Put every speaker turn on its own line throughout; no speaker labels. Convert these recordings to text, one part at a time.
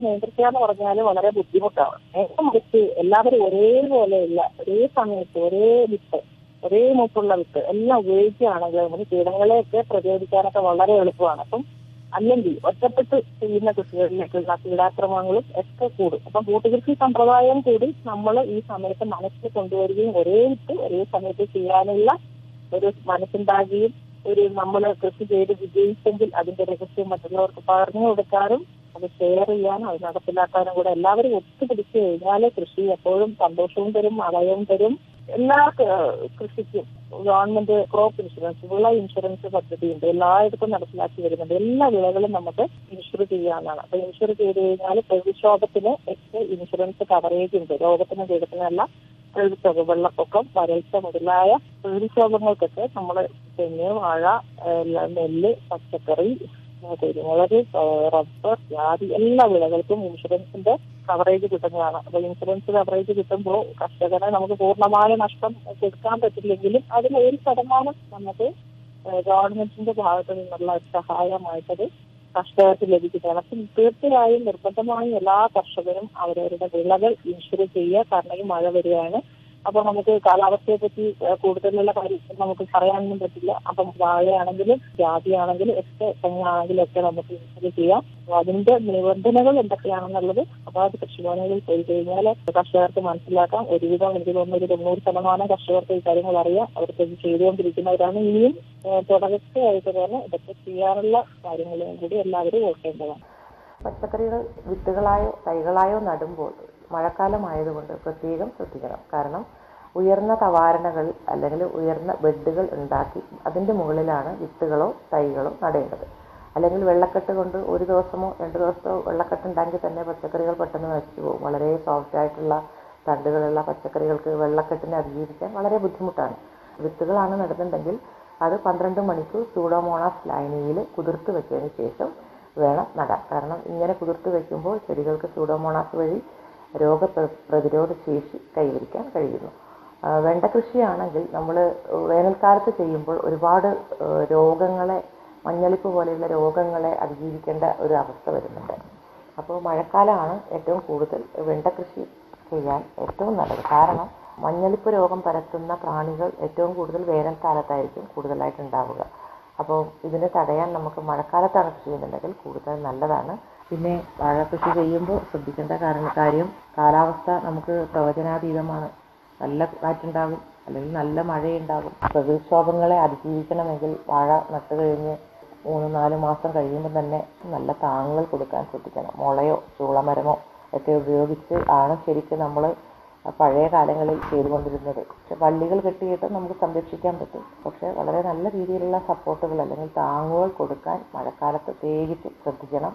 നിയന്ത്രിക്കുക എന്ന് പറഞ്ഞാൽ വളരെ ബുദ്ധിമുട്ടാണ് നേരെ മറിച്ച് എല്ലാവരും ഒരേപോലെയുള്ള ഒരേ സമയത്ത് ഒരേ വിത്ത് ഒരേ മൂപ്പുള്ള വിത്ത് എല്ലാം ഉപയോഗിക്കുകയാണെങ്കിൽ നമുക്ക് കീടങ്ങളെയൊക്കെ പ്രതിരോധിക്കാനൊക്കെ വളരെ എളുപ്പമാണ് അപ്പം അല്ലെങ്കിൽ ഒറ്റപ്പെട്ട് ചെയ്യുന്ന കൃഷികളിലേക്കുള്ള കീടാക്രമണങ്ങളും ഒക്കെ കൂടും അപ്പം കൂട്ടുകൃഷി സമ്പ്രദായം കൂടി നമ്മൾ ഈ സമയത്ത് മനസ്സിൽ കൊണ്ടുവരികയും ഒരേ വിത്ത് ഒരേ സമയത്ത് ചെയ്യാനുള്ള ഒരു മനസ്സുണ്ടാകുകയും ഒരു നമ്മൾ കൃഷി ചെയ്ത് വിജയിച്ചെങ്കിൽ അതിന്റെ രഹസ്യം മറ്റുള്ളവർക്ക് പറഞ്ഞു കൊടുക്കാനും അത് ഷെയർ ചെയ്യാനും അത് നടപ്പിലാക്കാനും കൂടെ എല്ലാവരും ഒത്തുപിടിച്ചു കഴിഞ്ഞാൽ കൃഷി എപ്പോഴും സന്തോഷവും തരും ആദായവും തരും എല്ലാ ക- കൃഷിക്കും ഗവൺമെന്റ് ക്രോപ്പ് ഇൻഷുറൻസ് വിള ഇൻഷുറൻസ് പദ്ധതിയുണ്ട് എല്ലായിടത്തും നടപ്പിലാക്കി വരുന്നുണ്ട് എല്ലാ വിളകളും നമുക്ക് ഇൻഷുർ ചെയ്യാവുന്നതാണ് അപ്പൊ ഇൻഷുർ ചെയ്ത് കഴിഞ്ഞാൽ പ്രതിക്ഷോഭത്തിന് ഒക്കെ ഇൻഷുറൻസ് കവറേജ് ഉണ്ട് രോഗത്തിനും കീടത്തിനല്ല പ്രതിക്ഷോഭം വെള്ളപ്പൊക്കം വരൾച്ച മുതലായ പ്രതിക്ഷോഭങ്ങൾക്കൊക്കെ നമ്മൾ തെങ്ങ് വാഴ എല്ലാ നെല്ല് പച്ചക്കറി ആ, കുരുമുളക് ആ, റബ്ബർ ജാതി എല്ലാ വിളകൾക്കും ഇൻഷുറൻസിന്റെ കവറേജ് കിട്ടുന്നതാണ് അപ്പൊ ഇൻഷുറൻസ് കവറേജ് കിട്ടുമ്പോൾ കർഷകനെ നമുക്ക് പൂർണ്ണമായ നഷ്ടം കൊടുക്കാൻ പറ്റില്ലെങ്കിലും അതിൽ ഒരു ശതമാനം നമുക്ക് ആ, ഗവൺമെന്റിന്റെ ഭാഗത്തു നിന്നുള്ള ഒരു സഹായമായിട്ടത് കർഷകർക്ക് ലഭിക്കുന്നതാണ് അപ്പം തീർച്ചയായും നിർബന്ധമായും എല്ലാ കർഷകരും അവരവരുടെ വിളകൾ ഇൻഷുർ ചെയ്യുക കാരണം ഈ മഴ വരികയാണ് അപ്പൊ നമുക്ക് കാലാവസ്ഥയെ പറ്റി ഏഹ്, കൂടുതലുള്ള കാര്യം നമുക്ക് പറയാനൊന്നും പറ്റില്ല അപ്പം വാഴയാണെങ്കിലും ജാതിയാണെങ്കിലും ഒക്കെ തെങ്ങാണെങ്കിലും ഒക്കെ നമുക്ക് ഇൻഷുർ ചെയ്യാം അപ്പൊ അതിന്റെ നിബന്ധനകൾ എന്തൊക്കെയാണെന്നുള്ളത് അപ്പൊ അത് കൃഷിഭവനുകളിൽ പോയി കഴിഞ്ഞാൽ കർഷകർക്ക് മനസ്സിലാക്കാം ഒരുവിധം എനിക്ക് തോന്നുന്നു ഒരു തൊണ്ണൂറ് ശതമാനം കർഷകർക്ക് ഈ കാര്യങ്ങൾ അറിയാം അവർക്ക് ഇത് ചെയ്തുകൊണ്ടിരിക്കുന്നവരാണ് ഇനിയും ഏഹ്, തുടർച്ചയായിട്ട് തന്നെ ഇതൊക്കെ ചെയ്യാനുള്ള കാര്യങ്ങളും കൂടി എല്ലാവരും ഓർക്കേണ്ടതാണ്
പച്ചക്കറികൾ വിത്തുകളായോ തൈകളായോ നടുമ്പോൾ മഴക്കാലമായതുകൊണ്ട് പ്രത്യേകം ശ്രദ്ധിക്കണം കാരണം ഉയർന്ന തവാരണകൾ അല്ലെങ്കിൽ ഉയർന്ന ബെഡുകൾ ഉണ്ടാക്കി അതിൻ്റെ മുകളിലാണ് വിത്തുകളോ തൈകളോ നടേണ്ടത് അല്ലെങ്കിൽ വെള്ളക്കെട്ട് കൊണ്ട് ഒരു ദിവസമോ രണ്ട് ദിവസമോ വെള്ളക്കെട്ട് ഉണ്ടെങ്കിൽ തന്നെ പച്ചക്കറികൾ പെട്ടെന്ന് നശിച്ചു പോകും വളരെ സോഫ്റ്റ് ആയിട്ടുള്ള തണ്ടുകളുള്ള പച്ചക്കറികൾക്ക് വെള്ളക്കെട്ടിനെ അതിജീവിക്കാൻ വളരെ ബുദ്ധിമുട്ടാണ് വിത്തുകളാണ് നടുന്നുണ്ടെങ്കിൽ അത് പന്ത്രണ്ട് മണിക്കൂർ സൂഡോമോണാസ് ലൈനിയിൽ കുതിർത്ത് വെച്ചതിന് ശേഷം വേണം നടാൻ കാരണം ഇങ്ങനെ കുതിർത്ത് വെക്കുമ്പോൾ ചെടികൾക്ക് സൂഡോമോണാസ് വഴി രോഗ പ്ര- പ്രതിരോധ ശേഷി കൈവരിക്കാൻ കഴിയുന്നു ആ, വെണ്ട കൃഷിയാണെങ്കിൽ നമ്മൾ വേനൽക്കാലത്ത് ചെയ്യുമ്പോൾ ഒരുപാട് ആ, രോഗങ്ങളെ മഞ്ഞളിപ്പ് പോലെയുള്ള രോഗങ്ങളെ അതിജീവിക്കേണ്ട ഒരു അവസ്ഥ വരുന്നുണ്ട് അപ്പോൾ മഴക്കാലമാണ് ഏറ്റവും കൂടുതൽ വെണ്ട കൃഷി ചെയ്യാൻ ഏറ്റവും നല്ലത് കാരണം മഞ്ഞളിപ്പ് രോഗം പരത്തുന്ന പ്രാണികൾ ഏറ്റവും കൂടുതൽ വേനൽക്കാലത്തായിരിക്കും കൂടുതലായിട്ട് ഉണ്ടാവുക അപ്പോൾ ഇതിനെ തടയാൻ നമുക്ക് മഴക്കാലത്താണ് കൃഷി ചെയ്യുന്നുണ്ടെങ്കിൽ കൂടുതൽ നല്ലതാണ് പിന്നെ വാഴ കൃഷി ചെയ്യുമ്പോൾ ശ്രദ്ധിക്കേണ്ട കാരണം കാര്യം കാലാവസ്ഥ നമുക്ക് പ്രവചനാതീതമാണ് നല്ല കാറ്റുണ്ടാകും അല്ലെങ്കിൽ നല്ല മഴയുണ്ടാകും പ്രകൃതിക്ഷോഭങ്ങളെ അതിജീവിക്കണമെങ്കിൽ വാഴ നട്ടു കഴിഞ്ഞ് മൂന്ന് നാല് മാസം കഴിയുമ്പോൾ തന്നെ നല്ല താങ്ങുകൾ കൊടുക്കാൻ ശ്രദ്ധിക്കണം മുളയോ ചൂളമരമോ ഒക്കെ ഉപയോഗിച്ച് ആണ് ശരിക്കും നമ്മൾ പഴയ കാലങ്ങളിൽ ചെയ്തുകൊണ്ടിരുന്നത് പക്ഷെ വള്ളികൾ കെട്ടിയിട്ട് നമുക്ക് സംരക്ഷിക്കാൻ പറ്റും പക്ഷെ വളരെ നല്ല രീതിയിലുള്ള സപ്പോർട്ടുകൾ അല്ലെങ്കിൽ താങ്ങുകൾ കൊടുക്കാൻ മഴക്കാലത്ത് പ്രത്യേകിച്ച് ശ്രദ്ധിക്കണം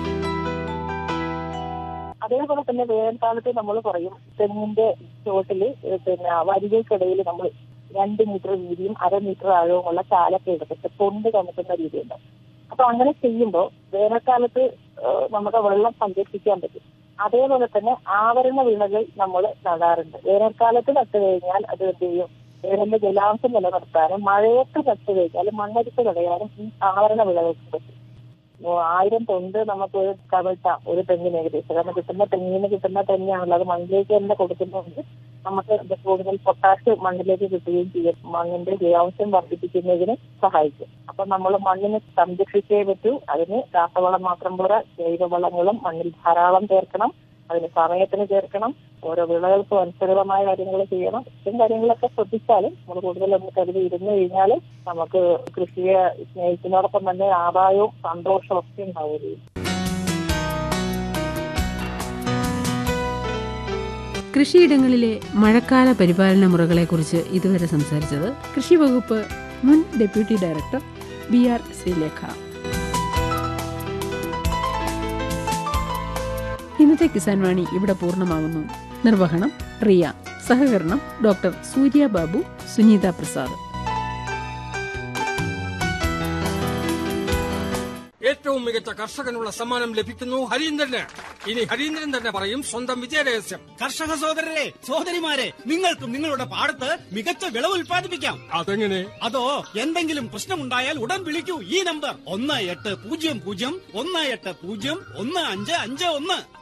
അതേപോലെ തന്നെ വേനൽക്കാലത്ത് നമ്മൾ പറയും തെങ്ങിന്റെ ചുവട്ടില് പിന്നെ വരികൾക്കിടയിൽ നമ്മൾ രണ്ട് മീറ്റർ വീതിയും അര മീറ്റർ ആഴവുമുള്ള ചാലൊക്കെ എടുത്തിട്ട് തൊണ്ട് കമത്തുന്ന രീതിയുണ്ട് അപ്പൊ അങ്ങനെ ചെയ്യുമ്പോൾ വേനൽക്കാലത്ത് ഏഹ് നമ്മുടെ വെള്ളം സംരക്ഷിക്കാൻ പറ്റും അതേപോലെ തന്നെ ആവരണ വിളകൾ നമ്മൾ നടാറുണ്ട് വേനൽക്കാലത്ത് നട്ടു കഴിഞ്ഞാൽ അത് എന്ത് ചെയ്യും വേനലിന്റെ ജലാംശം നിലനിർത്താനും മഴയത്ത് നട്ടു കഴിഞ്ഞാൽ മണ്ണരിപ്പ് തടയാനും ഈ ആവരണ വിളകൾക്ക് പറ്റും ഓ, ആയിരം തൊണ്ട് നമുക്ക് കവിട്ടാം ഒരു തെങ്ങിന് ഏകദേശം കാരണം കിട്ടുന്ന തെങ്ങിന് കിട്ടുന്ന തെങ്ങാണല്ലോ അത് മണ്ണിലേക്ക് തന്നെ കൊടുക്കുന്നതുകൊണ്ട് നമുക്ക് ഇത് കൂടുതൽ പൊട്ടാഷ് മണ്ണിലേക്ക് കിട്ടുകയും ചെയ്യും മണ്ണിന്റെ ജലാംശം വർദ്ധിപ്പിക്കുന്നതിന് സഹായിക്കും അപ്പൊ നമ്മൾ മണ്ണിനെ സംരക്ഷിച്ചേ പറ്റൂ അതിന് രാസവളം മാത്രം പോരാ ജൈവവളങ്ങളും മണ്ണിൽ ധാരാളം ചേർക്കണം അതിന് സമയത്തിന് ചേർക്കണം ഓരോ വിളകൾക്കും അനുസൃതമായ കാര്യങ്ങൾ ചെയ്യണം ഇത്തരം കാര്യങ്ങളൊക്കെ ശ്രദ്ധിച്ചാലും നമ്മൾ കൂടുതൽ ഒന്ന് കരുതി ഇരുന്ന് കഴിഞ്ഞാൽ നമുക്ക് കൃഷിയെ സ്നേഹിക്കുന്നതോടൊപ്പം തന്നെ ആദായവും സന്തോഷവും ഒക്കെ ഉണ്ടാവുകയും
കൃഷിയിടങ്ങളിലെ മഴക്കാല പരിപാലന മുറകളെക്കുറിച്ച് ഇതുവരെ സംസാരിച്ചത് കൃഷി വകുപ്പ് മുൻ deputy director B R Sreelekha ഇന്നത്തെ കിസാൻ വാണി ഇവിടെ പൂർണ്ണമാകുന്നു നിർവഹണം റിയ സഹകരണം ഡോക്ടർ സൂര്യ ബാബു സുനീത പ്രസാദ്
ഏറ്റവും ഏറ്റവും മികച്ച കർഷകനുള്ള സമ്മാനം ലഭിക്കുന്നു ഹരീന്ദ്രന് ഇനി ഹരീന്ദ്രൻ തന്നെ പറയും സ്വന്തം വിജയരഹസ്യം
കർഷക സഹോദരരെ സഹോദരിമാരെ നിങ്ങൾക്കും നിങ്ങളുടെ പാടത്ത് മികച്ച വിളവ് ഉൽപ്പാദിപ്പിക്കാം
അതെങ്ങനെ
അതോ എന്തെങ്കിലും പ്രശ്നമുണ്ടായാൽ ഉടൻ വിളിക്കൂ ഈ നമ്പർ ഒന്ന് എട്ട് പൂജ്യം പൂജ്യം ഒന്ന് എട്ട് പൂജ്യം ഒന്ന് അഞ്ച് അഞ്ച് ഒന്ന്